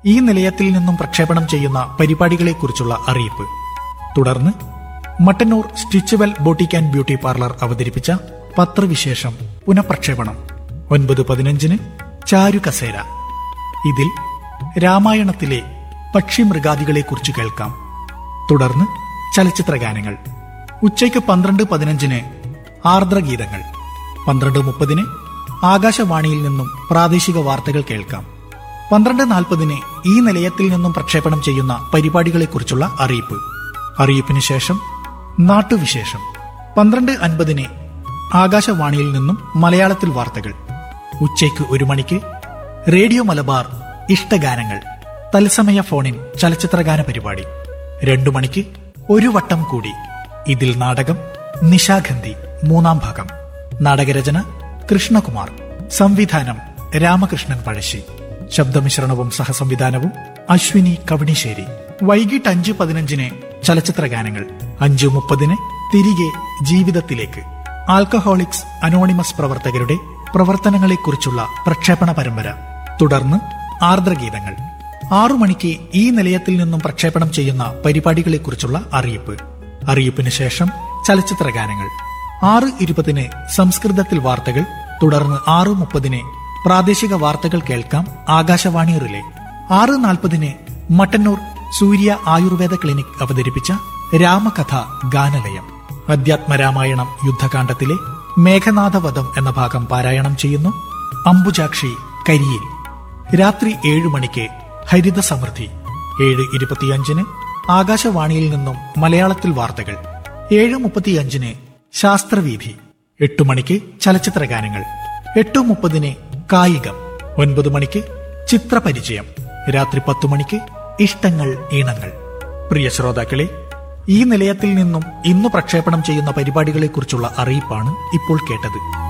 ഈ നിലയത്തിൽ നിന്നും പ്രക്ഷേപണം ചെയ്യുന്ന പരിപാടികളെക്കുറിച്ചുള്ള അറിയിപ്പ് തുടർന്ന് Mattannur Stitchual boutique and beauty parlour അവതരിപ്പിച്ച പത്രവിശേഷം പുനഃപ്രക്ഷേപണം ഒൻപത് പതിനഞ്ചിന് ചാരു കസേര ഇതിൽ രാമായണത്തിലെ പക്ഷിമൃഗാദികളെക്കുറിച്ച് കേൾക്കാം തുടർന്ന് ചലച്ചിത്ര ഗാനങ്ങൾ ഉച്ചയ്ക്ക് പന്ത്രണ്ട് പതിനഞ്ചിന് ആർദ്രഗീതങ്ങൾ പന്ത്രണ്ട് മുപ്പതിന് ആകാശവാണിയിൽ നിന്നും പ്രാദേശിക വാർത്തകൾ കേൾക്കാം പന്ത്രണ്ട് നാൽപ്പതിന് ഈ നിലയത്തിൽ നിന്നും പ്രക്ഷേപണം ചെയ്യുന്ന പരിപാടികളെക്കുറിച്ചുള്ള അറിയിപ്പ് അറിയിപ്പിന് ശേഷം നാട്ടുവിശേഷം പന്ത്രണ്ട് അൻപതിന് ആകാശവാണിയിൽ നിന്നും മലയാളത്തിൽ വാർത്തകൾ ഉച്ചയ്ക്ക് ഒരു മണിക്ക് റേഡിയോ മലബാർ ഇഷ്ടഗാനങ്ങൾ തത്സമയ ഫോണിൻ ചലച്ചിത്രഗാന പരിപാടി രണ്ടു മണിക്ക് ഒരു വട്ടം കൂടി ഇതിൽ നാടകം നിശാഗന്ധി മൂന്നാം ഭാഗം നാടകരചന കൃഷ്ണകുമാർ സംവിധാനം രാമകൃഷ്ണൻ പഴശ്ശി ശബ്ദമിശ്രണവും സഹസംവിധാനവും അശ്വിനി കവണിശ്ശേരി വൈകിട്ട് അഞ്ച് പതിനഞ്ചിന് ചലച്ചിത്ര ഗാനങ്ങൾ അഞ്ചു മുപ്പതിന് തിരികെ ജീവിതത്തിലേക്ക് ആൽക്കഹോളിക്സ് അനോണിമസ് പ്രവർത്തകരുടെ പ്രവർത്തനങ്ങളെക്കുറിച്ചുള്ള പ്രക്ഷേപണ പരമ്പര തുടർന്ന് ആർദ്രഗീതങ്ങൾ ആറു മണിക്ക് ഈ നിലയത്തിൽ നിന്നും പ്രക്ഷേപണം ചെയ്യുന്ന പരിപാടികളെക്കുറിച്ചുള്ള അറിയിപ്പ് അറിയിപ്പിന് ശേഷം ചലച്ചിത്ര ഗാനങ്ങൾ ആറ് ഇരുപതിന് സംസ്കൃതത്തിൽ വാർത്തകൾ തുടർന്ന് ആറ് മുപ്പതിന് പ്രാദേശിക വാർത്തകൾ കേൾക്കാം ആകാശവാണി റിലേ ആറ് നാൽപ്പതിന് മട്ടന്നൂർ സൂര്യ ആയുർവേദ ക്ലിനിക് അവതരിപ്പിച്ച രാമകഥ ഗാനലയം അധ്യാത്മരാമായണം യുദ്ധകാന്ഡത്തിലെ മേഘനാഥവധം എന്ന ഭാഗം പാരായണം ചെയ്യുന്നു അംബുജാക്ഷി കരിയിൽ രാത്രി ഏഴു മണിക്ക് ഹരിത സമൃദ്ധി ഏഴ് ഇരുപത്തിയഞ്ചിന് ആകാശവാണിയിൽ നിന്നും മലയാളത്തിൽ വാർത്തകൾ ഏഴ് മുപ്പത്തിയഞ്ചിന് ശാസ്ത്രവീഥി എട്ടു മണിക്ക് ചലച്ചിത്ര ഗാനങ്ങൾ എട്ട് മുപ്പതിന് കായികം ഒൻപത് മണിക്ക് ചിത്രപരിചയം രാത്രി പത്തു മണിക്ക് ഇഷ്ടങ്ങൾ ഈണങ്ങൾ പ്രിയ ശ്രോതാക്കളെ ഈ നിലയത്തിൽ നിന്നും ഇന്ന് പ്രക്ഷേപണം ചെയ്യുന്ന പരിപാടികളെക്കുറിച്ചുള്ള അറിയിപ്പാണ് ഇപ്പോൾ കേട്ടത്